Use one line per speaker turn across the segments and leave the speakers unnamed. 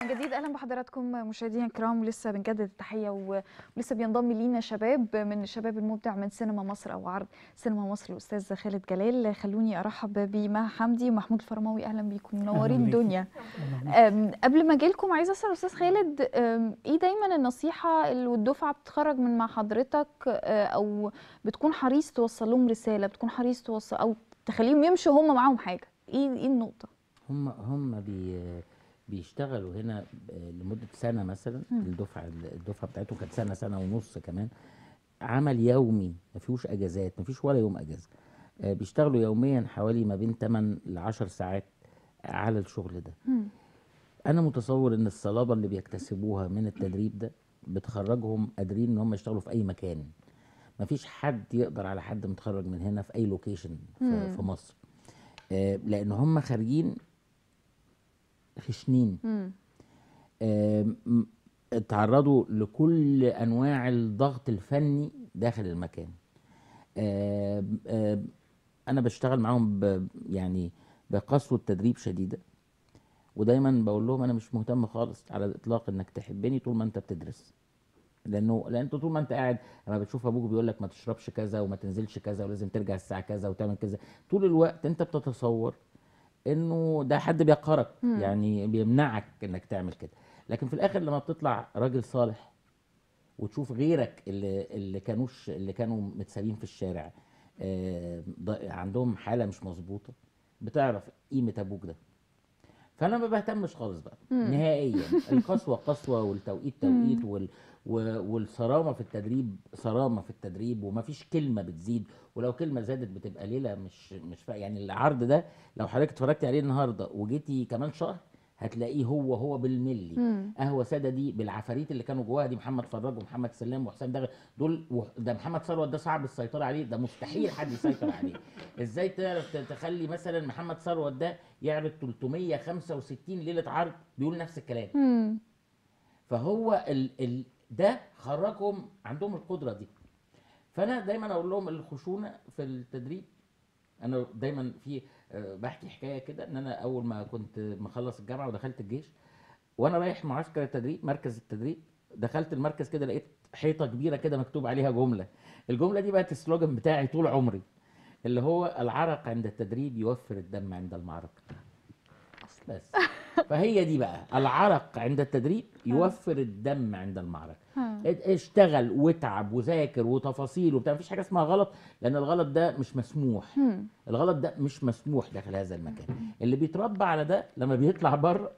من جديد اهلا بحضراتكم مشاهدينا الكرام ولسه بنجدد التحيه ولسه بينضم لينا شباب من الشباب المبدع من سينما مصر او عرض سينما مصر الاستاذ خالد جلال خلوني ارحب بمها حمدي ومحمود الفرماوي اهلا بيكم منورين
بيكي.
الدنيا أم، قبل ما اجي لكم عايزه اسال استاذ خالد أم، ايه دايما النصيحه اللي الدفعه بتتخرج من مع حضرتك أه، او بتكون حريص توصل لهم رساله بتكون حريص توصل او تخليهم يمشوا هم معاهم حاجه ايه ايه النقطه
هم هم بي بيشتغلوا هنا ب- لمده سنه مثلا
مم.
الدفعه الدفعه بتاعتهم كانت سنه سنه ونص كمان عمل يومي ما فيهوش اجازات ما فيش ولا يوم اجازه آه، بيشتغلوا يوميا حوالي ما بين 8 ل 10 ساعات على الشغل ده
مم.
انا متصور ان الصلابه اللي بيكتسبوها من التدريب ده بتخرجهم قادرين ان هم يشتغلوا في اي مكان مفيش حد يقدر على حد متخرج من هنا في اي لوكيشن في,
مم.
في مصر آه، لان هم خارجين خشنين
مم.
آم، م- اتعرضوا لكل انواع الضغط الفني داخل المكان آم، آم، انا بشتغل معاهم ب يعني بقسوه تدريب شديده ودايما بقول لهم انا مش مهتم خالص على الاطلاق انك تحبني طول ما انت بتدرس لانه لان انت طول ما انت قاعد لما بتشوف ابوك بيقول لك ما تشربش كذا وما تنزلش كذا ولازم ترجع الساعه كذا وتعمل كذا طول الوقت انت بتتصور انه ده حد بيقهرك
مم.
يعني بيمنعك انك تعمل كده لكن في الاخر لما بتطلع راجل صالح وتشوف غيرك اللي اللي كانوش اللي كانوا متسابين في الشارع آه، ض- عندهم حاله مش مظبوطه بتعرف قيمه ابوك ده فانا ما بهتمش خالص بقى
مم.
نهائيا القسوه قسوه والتوقيت توقيت وال و- والصرامه في التدريب صرامه في التدريب ومفيش كلمه بتزيد ولو كلمه زادت بتبقى ليله مش مش فا يعني العرض ده لو حضرتك اتفرجتي عليه النهارده وجيتي كمان شهر هتلاقيه هو هو بالملي
مم.
قهوه ساده دي بالعفاريت اللي كانوا جواها دي محمد فراج ومحمد سلام وحسام دغل دول و- ده محمد ثروت ده صعب السيطره عليه ده مستحيل حد يسيطر عليه ازاي تعرف ت- تخلي مثلا محمد ثروت ده يعرض 365 ليله عرض بيقول نفس الكلام
مم.
فهو ال ال ده خرجهم عندهم القدره دي فانا دايما اقول لهم الخشونه في التدريب انا دايما في آه، بحكي حكايه كده ان انا اول ما كنت مخلص الجامعه ودخلت الجيش وانا رايح معسكر التدريب مركز التدريب دخلت المركز كده لقيت حيطه كبيره كده مكتوب عليها جمله الجمله دي بقت السلوجان بتاعي طول عمري اللي هو العرق عند التدريب يوفر الدم عند المعركه بس فهي دي بقى العرق عند التدريب يوفر الدم عند المعركه
ها.
اشتغل واتعب وذاكر وتفاصيل وبتاع مفيش حاجه اسمها غلط لان الغلط ده مش مسموح
مم.
الغلط ده مش مسموح داخل هذا المكان اللي بيتربى على ده لما بيطلع بره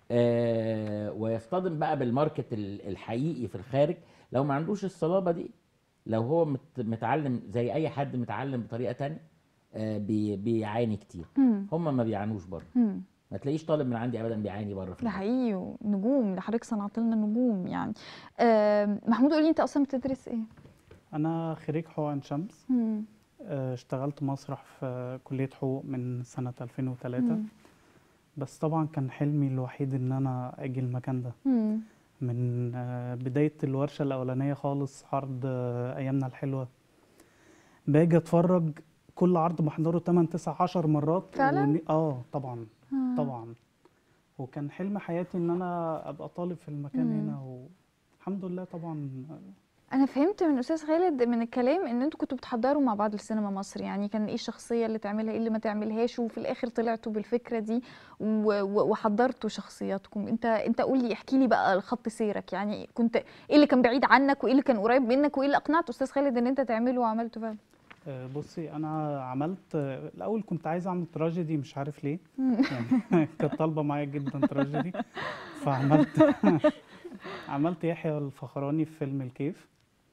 آه ويصطدم بقى بالماركت ال- الحقيقي في الخارج لو ما عندوش الصلابه دي لو هو مت- متعلم زي اي حد متعلم بطريقه تانية آه بي بيعاني كتير
مم.
هم ما بيعانوش بره
مم.
ما تلاقيش طالب من عندي ابدا بيعاني بره في
ده
البلد.
حقيقي نجوم ده حضرتك صنعت لنا نجوم يعني آم، محمود قولي انت اصلا بتدرس ايه؟
أنا خريج حقوق عين شمس
مم.
آه، اشتغلت مسرح في كلية حقوق من سنة 2003
مم.
بس طبعا كان حلمي الوحيد إن أنا أجي المكان ده
مم.
من آه، بداية الورشة الأولانية خالص عرض آه، أيامنا الحلوة باجي أتفرج كل عرض بحضره 8 9 10 مرات
فعلاً؟
ون- اه طبعا
آه.
طبعا وكان حلم حياتي ان انا ابقى طالب في المكان
مم.
هنا والحمد لله طبعا
انا فهمت من استاذ خالد من الكلام ان انتوا كنتوا بتحضروا مع بعض السينما مصر يعني كان ايه الشخصيه اللي تعملها ايه اللي ما تعملهاش وفي الاخر طلعتوا بالفكره دي و- و- وحضرتوا شخصياتكم انت انت قول لي احكي لي بقى خط سيرك يعني كنت ايه اللي كان بعيد عنك وايه اللي كان قريب منك وايه اللي اقنعت استاذ خالد ان انت تعمله وعملته فعلا
آه، بصي انا عملت آه، الاول كنت عايز اعمل تراجيدي مش عارف ليه
مم.
يعني كانت طالبه معايا جدا تراجيدي فعملت عملت يحيى الفخراني في فيلم الكيف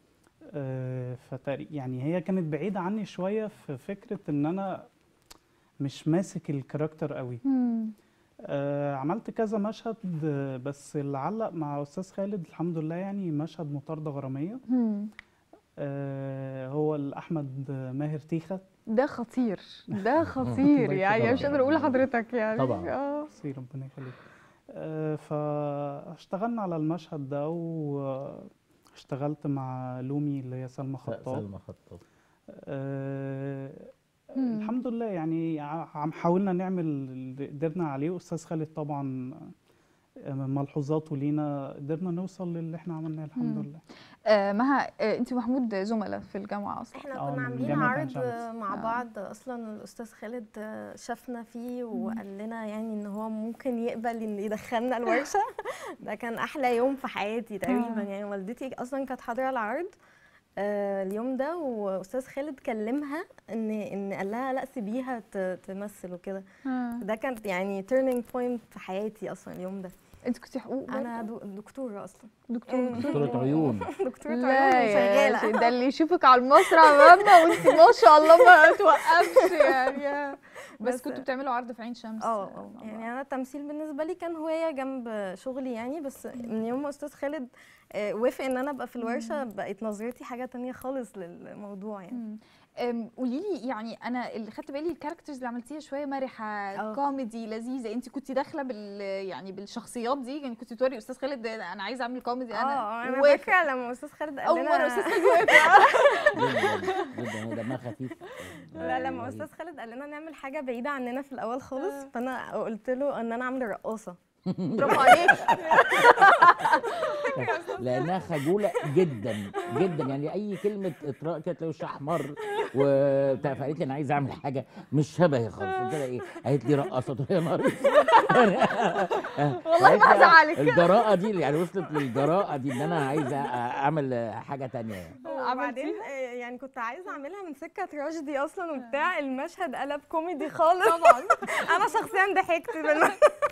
آه، فتقري- يعني هي كانت بعيده عني شويه في فكره ان انا مش ماسك الكاركتر قوي
مم.
آه، عملت كذا مشهد آه، بس اللي علق مع استاذ خالد الحمد لله يعني مشهد مطارده غراميه
مم.
آه، هو احمد ماهر تيخه
ده خطير ده خطير
الله
يعني
يخليك.
مش قادر اقول لحضرتك يعني
طبعاً.
اه
ميرسي ربنا يخليك آه، فاشتغلنا على المشهد ده واشتغلت مع لومي اللي هي سلمى خطاب
سلمى خطاب
آه،
مم.
الحمد لله يعني ع- عم حاولنا نعمل اللي قدرنا عليه واستاذ خالد طبعا آه، ملحوظاته لينا قدرنا نوصل للي احنا عملناه الحمد
مم.
لله
آه مها آه انت ومحمود زملاء في الجامعه اصلا
احنا
آه،
كنا
من
عاملين
جامعة عين
عرض
شمس.
مع
آه.
بعض اصلا الاستاذ خالد آه، شافنا فيه وقال لنا يعني ان هو ممكن يقبل ان يدخلنا الورشه ده كان احلى يوم في حياتي تقريبا
آه.
يعني والدتي اصلا كانت حاضره العرض آه، اليوم ده واستاذ خالد كلمها ان ان قال لها لا سيبيها ت- تمثل وكده
آه.
ده كانت يعني تيرنينج بوينت في حياتي اصلا اليوم ده
انت كنت حقوق
انا
برضه؟
دو- دكتوره اصلا
دكتور
دكتورة عيون
دكتوره
لا
عيون
يا
شغاله
شيخ، ده اللي يشوفك على المسرح مهما وانت ما شاء الله ما توقفش يعني بس
بس-
كنتوا بتعملوا عرض في عين شمس
اه اه يعني انا التمثيل بالنسبه لي كان هوايه جنب شغلي يعني بس من يوم ما استاذ خالد آه، وافق ان انا ابقى في الورشه بقت نظرتي حاجه تانية خالص للموضوع يعني
مم. أم، قولي لي يعني انا اللي خدت بالي الكاركترز اللي عملتيها شويه مرحه
اه.
كوميدي لذيذه انت كنت داخله بال يعني بالشخصيات دي يعني كنت توري استاذ خالد ده انا عايزه اعمل كوميدي انا
اه انا
وافق.
فاكره لما استاذ خالد قال
اول
لنا
مره استاذ خالد وافق
جدا جدا هي دمها خفيف
لا لما
غريب.
استاذ خالد قال لنا نعمل حاجه بعيده عننا في الاول خالص
اه.
فانا قلت له ان انا اعمل رقاصه
برافو عليك
لانها خجوله جدا جدا يعني اي كلمه اطراء كده تلاقي وشها احمر وبتاع فقالت لي انا عايزه اعمل حاجه مش شبهي خالص قلت لها ايه؟ قالت لي رقصه قلت لها يا نهار
والله ما هزعلك.
الجراءه دي يعني وصلت للجراءه دي ان انا عايزه اعمل حاجه تانية يعني
وبعدين آه، يعني كنت عايزه اعملها من سكه تراجيدي اصلا وبتاع المشهد قلب كوميدي خالص طبعا انا شخصيا ضحكت بالم...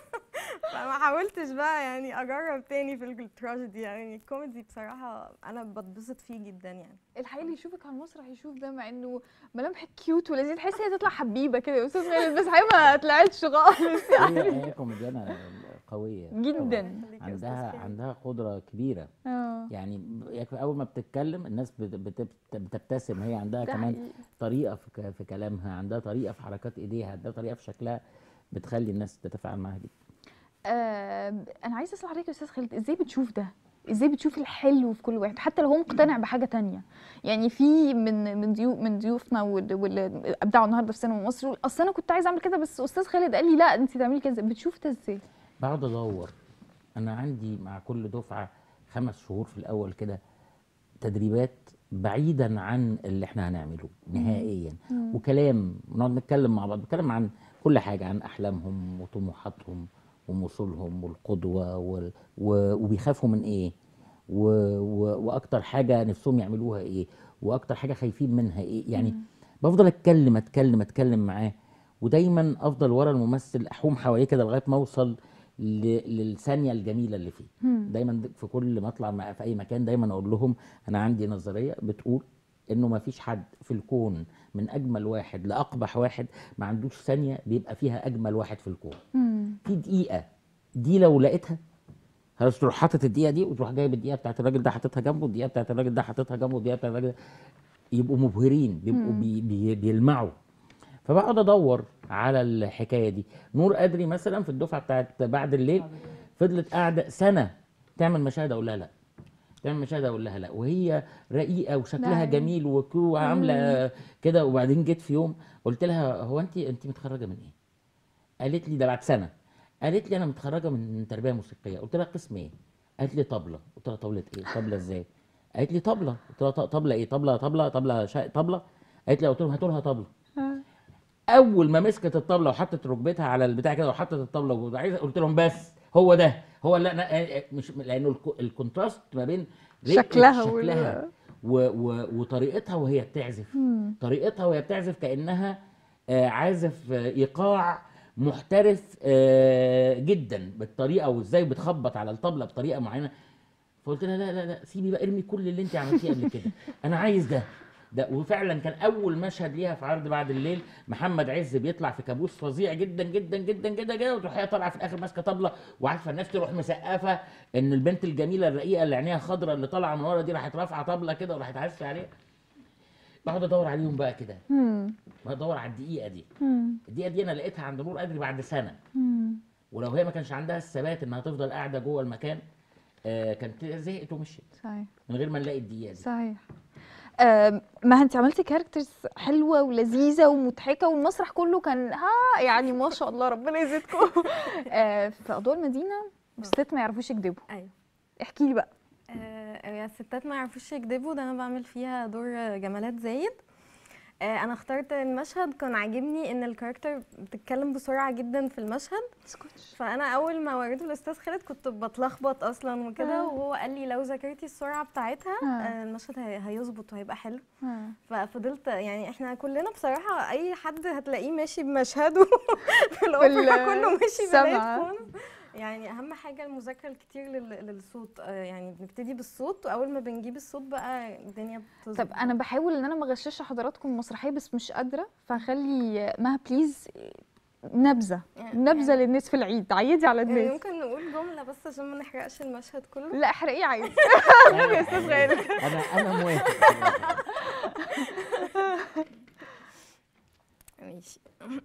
فما حاولتش بقى يعني اجرب تاني في التراجيدي يعني الكوميدي بصراحه انا بتبسط فيه جدا يعني
الحقيقه اللي يشوفك على المسرح يشوف ده مع انه ملامحك كيوت ولذيذ تحس هي تطلع حبيبه كده يا استاذ خالد بس هي ما طلعتش خالص
هي هي كوميديانه قويه
جدا.
طبعاً.
خليك يا أستاذ
عندها
خالد.
عندها قدره كبيره
اه
يعني يكفي اول ما بتتكلم الناس بت- بت- بتبتسم هي عندها
ده
كمان
حقيقي.
طريقه في ك- في كلامها عندها طريقه في حركات ايديها عندها طريقه في شكلها بتخلي الناس تتفاعل معاها جدا
آه انا عايزه اسال حضرتك يا استاذ خالد ازاي بتشوف ده ازاي بتشوف الحلو في كل واحد حتى لو هو مقتنع بحاجه تانية يعني في من من ضيوف من ضيوفنا وال- واللي ابدعوا النهارده في سينما مصر يقول اصل انا كنت عايزه اعمل كده بس استاذ خالد قال لي لا انت تعملي كذا بتشوف ده ازاي
بقعد ادور انا عندي مع كل دفعه خمس شهور في الاول كده تدريبات بعيدا عن اللي احنا هنعمله نهائيا وكلام نقعد نتكلم مع بعض نتكلم عن كل حاجه عن احلامهم وطموحاتهم ووصولهم والقدوه وال... و... وبيخافوا من ايه و... و... واكتر حاجه نفسهم يعملوها ايه واكتر حاجه خايفين منها ايه يعني بفضل اتكلم اتكلم اتكلم معاه ودايما افضل ورا الممثل احوم حواليه كده لغايه ما اوصل ل... للثانيه الجميله اللي فيه دايما في كل ما اطلع مع في اي مكان دايما اقول لهم انا عندي نظريه بتقول انه ما فيش حد في الكون من اجمل واحد لاقبح واحد ما عندوش ثانيه بيبقى فيها اجمل واحد في الكون في دقيقه دي لو لقيتها خلاص تروح حاطط الدقيقه دي وتروح جايب الدقيقه بتاعت الراجل ده حاططها جنبه الدقيقه بتاعت الراجل ده حاططها جنبه الدقيقه بتاعت الراجل ده يبقوا مبهرين بيبقوا بي بي بيلمعوا فبقعد ادور على الحكايه دي نور قدري مثلا في الدفعه بتاعت بعد الليل فضلت قاعده سنه تعمل مشاهد اقول لها لا تعمل مشاهد اقول لها لا وهي رقيقه وشكلها
نعم.
جميل وكو- وعامله كده وبعدين جيت في يوم قلت لها هو انت انت متخرجه من ايه؟ قالت لي ده بعد سنه قالت لي انا متخرجه من تربيه موسيقيه قلت لها قسم ايه؟ قالت لي طبله قلت لها طبله ايه؟ طبله ازاي؟ قالت لي طبله قلت لها ط- طبله ايه؟ طبله طبله طبله شا... طبله قالت لي قلت لهم هاتوا لها طبله اول ما مسكت الطبله وحطت ركبتها على البتاع كده وحطت الطبله وعايزه قلت لهم بس هو ده هو لا أنا مش لانه الك- الكونتراست ما بين رقة
شكلها وال-
شكلها و و وطريقتها وهي بتعزف طريقتها وهي بتعزف كانها آه، عازف آه، ايقاع محترف آه، جدا بالطريقه وازاي بتخبط على الطبله بطريقه معينه فقلت لها لا لا لا سيبي بقى ارمي كل اللي انت عملتيه قبل كده انا عايز ده ده وفعلا كان اول مشهد ليها في عرض بعد الليل محمد عز بيطلع في كابوس فظيع جدا جدا جدا جدا كده وتروح هي طالعه في الاخر ماسكه طبله وعارفه الناس تروح مسقفه ان البنت الجميله الرقيقه اللي عينيها خضراء اللي طالعه من ورا دي راحت رافعه طبله كده وراحت عازفه عليها بقعد ادور عليهم بقى كده بدور على الدقيقه دي الدقيقه دي انا لقيتها عند نور قدري بعد سنه ولو هي ما كانش عندها الثبات انها تفضل قاعده جوه المكان آه كانت زهقت ومشيت
صحيح
من غير ما نلاقي الدقيقه دي
صحيح آم، ما انت عملتي كاركترز حلوه ولذيذه ومضحكه والمسرح كله كان ها يعني ما شاء الله ربنا يزيدكم آه، في اضواء المدينه والستات ما يعرفوش يكذبوا
ايوه
احكي لي بقى
آه، يا الستات ما يعرفوش يكذبوا ده انا بعمل فيها دور جمالات زايد آه، انا اخترت المشهد كان عاجبني ان الكاركتر بتتكلم بسرعه جدا في المشهد
اسكتش
فانا اول ما وريته الاستاذ خالد كنت بتلخبط اصلا وكده
آه.
وهو قال لي لو ذاكرتي السرعه بتاعتها
آه.
آه، المشهد هي- هيظبط وهيبقى حلو
آه.
ففضلت يعني احنا كلنا بصراحه اي حد هتلاقيه ماشي بمشهده في الاوبرا
ال-
كله ماشي
السمع.
بلايت فون يعني اهم حاجه المذاكره الكتير لل- للصوت آه، يعني بنبتدي بالصوت واول ما بنجيب الصوت بقى الدنيا بتظبط
طب انا بحاول ان انا ما اغشش حضراتكم المسرحيه بس مش قادره فهخلي مها بليز نبذه
يعني-
نبذه
يعني-
للناس في العيد عيدي على
يعني
الناس
ممكن نقول جمله بس عشان ما نحرقش المشهد كله
لا احرقيه عادي
يا
أستاذ خالد.
انا انا موافق
ماشي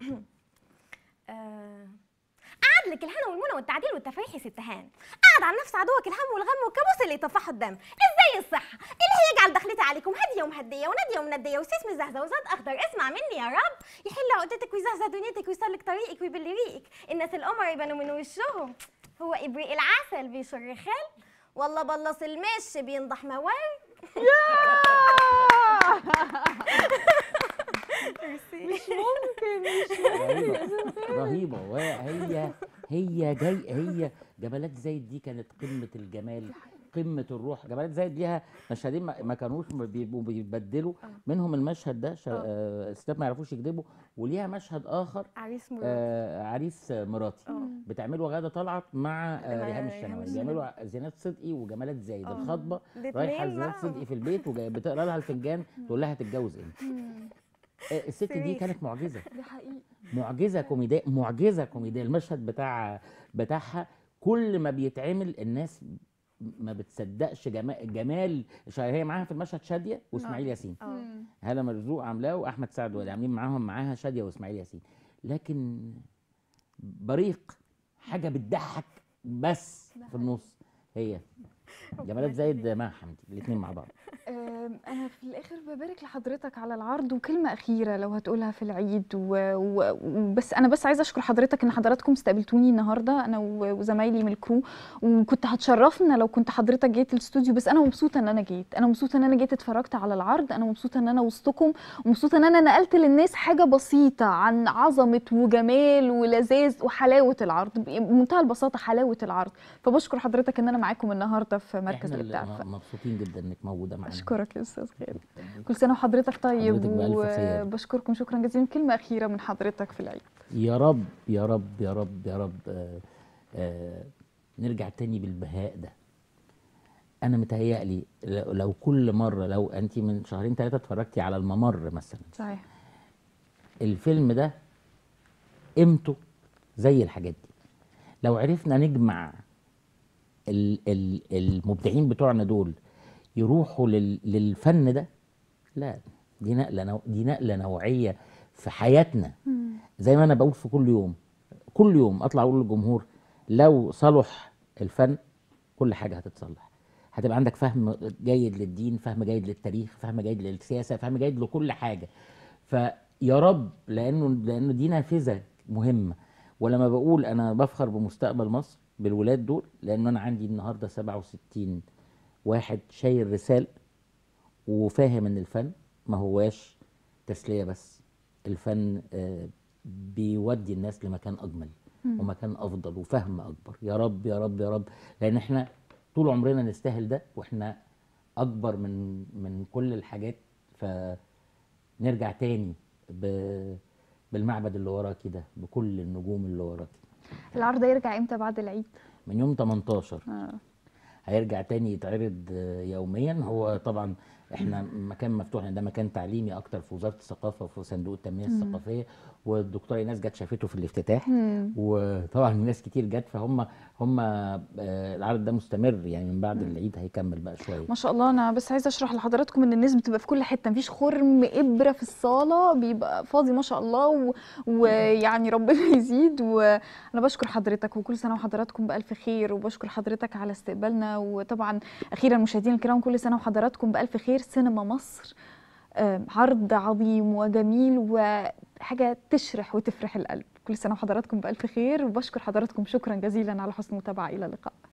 آه،
قعد لك الهنا والمنى والتعديل والتفريح يا ست هان قعد عن نفس عدوك الهم والغم والكابوس اللي يطفحوا الدم ازاي الصحه اللي هيجعل دخلتي عليكم هاديه ومهديه وناديه ومنديه وسيس مزهزه وزاد اخضر اسمع مني يا رب يحل عقدتك ويزهزه دنيتك ويسلك طريقك ويبل ريقك الناس القمر يبانوا من وشهم هو ابريق العسل بيشر خل والله بلص المش بينضح موال
رهيبه رهيبه وهي هي جاي هي جمالات زايد دي كانت قمه الجمال قمه الروح جمالات زايد ليها مشهدين ما ما كانوش بيبقوا بيبدلوا منهم المشهد ده شا- آه، الستات ما يعرفوش يكذبوا وليها مشهد اخر
عريس مراد
آه عريس مراتي
اه
بتعملوا غاده طلعت مع آه
مع
ريهام
ريهام
الشنوي
الشنوي.
بيعملوا زينات صدقي وجمالات زايد
آه.
الخطبه رايحه
الاتنين
لزينات
بقى.
صدقي في البيت وبتقرا لها الفنجان تقول لها هتتجوز امتى آه، الست دي
صريخ.
كانت معجزه
ده حقيقي
معجزه كوميديه معجزه كوميديه المشهد بتاع بتاعها كل ما بيتعمل الناس ما بتصدقش جمال جمال شا- هي معاها في المشهد شاديه واسماعيل ياسين
اه
هاله مرزوق عاملاه واحمد سعد وادي عاملين معاهم معاها شاديه واسماعيل ياسين لكن بريق حاجه بتضحك بس في النص هي جمالات زايد مع حمدي الاثنين مع بعض
أم، انا في الاخر ببارك لحضرتك على العرض وكلمه اخيره لو هتقولها في العيد و- و- وبس انا بس عايزه اشكر حضرتك ان حضراتكم استقبلتوني النهارده انا و- وزمايلي من الكرو وكنت هتشرفنا لو كنت حضرتك جيت الاستوديو بس انا مبسوطه ان انا جيت انا مبسوطه ان انا جيت اتفرجت على العرض انا مبسوطه ان انا وسطكم ومبسوطه ان انا نقلت للناس حاجه بسيطه عن عظمه وجمال ولذاذ وحلاوه العرض بمنتهى البساطه حلاوه العرض فبشكر حضرتك ان انا معاكم النهارده في مركز
احنا
الابداع
اللي م- مبسوطين جدا انك موجوده معانا
اشكرك يا استاذ خالد كل سنه وحضرتك طيب
حضرتك بألف خير.
وبشكركم شكرا جزيلا كلمه اخيره من حضرتك في العيد
يا رب يا رب يا رب يا رب آه آه نرجع تاني بالبهاء ده انا متهيألي لو لو كل مره لو انت من شهرين ثلاثه اتفرجتي على الممر مثلا
صحيح
الفيلم ده قيمته زي الحاجات دي لو عرفنا نجمع ال ال المبدعين بتوعنا دول يروحوا لل للفن ده لا دي نقله نوع دي نقله نوعيه في حياتنا زي ما انا بقول في كل يوم كل يوم اطلع اقول للجمهور لو صلح الفن كل حاجه هتتصلح هتبقى عندك فهم جيد للدين فهم جيد للتاريخ فهم جيد للسياسه فهم جيد لكل حاجه فيا رب لانه لانه دي نافذه مهمه ولما بقول انا بفخر بمستقبل مصر بالولاد دول لانه انا عندي النهارده 67 واحد شايل رساله وفاهم ان الفن ما هواش تسليه بس الفن آه، بيودي الناس لمكان اجمل ومكان افضل وفهم اكبر يا رب يا رب يا رب لان احنا طول عمرنا نستاهل ده واحنا اكبر من من كل الحاجات فنرجع تاني ب بالمعبد اللي وراكي ده بكل النجوم اللي وراكي
العرض هيرجع امتى بعد العيد
من يوم 18
آه.
هيرجع تاني يتعرض آه، يوميا هو طبعا احنا مكان مفتوح يعني ده مكان تعليمي اكتر في وزاره الثقافه وفي صندوق التنميه الثقافيه والدكتوره ايناس جت شافته في الافتتاح
مم.
وطبعا ناس كتير جت فهم هم آه، العرض ده مستمر يعني من بعد العيد هيكمل بقى شويه
ما شاء الله انا بس عايزه اشرح لحضراتكم ان الناس بتبقى في كل حته مفيش خرم ابره في الصاله بيبقى فاضي ما شاء الله و- ويعني ربنا يزيد وانا بشكر حضرتك وكل سنه وحضراتكم بالف خير وبشكر حضرتك على استقبالنا وطبعا اخيرا مشاهدينا الكرام كل سنه وحضراتكم بالف خير سينما مصر آه، عرض عظيم وجميل وحاجه تشرح وتفرح القلب كل سنه وحضراتكم بالف خير وبشكر حضراتكم شكرا جزيلا على حسن المتابعه الى اللقاء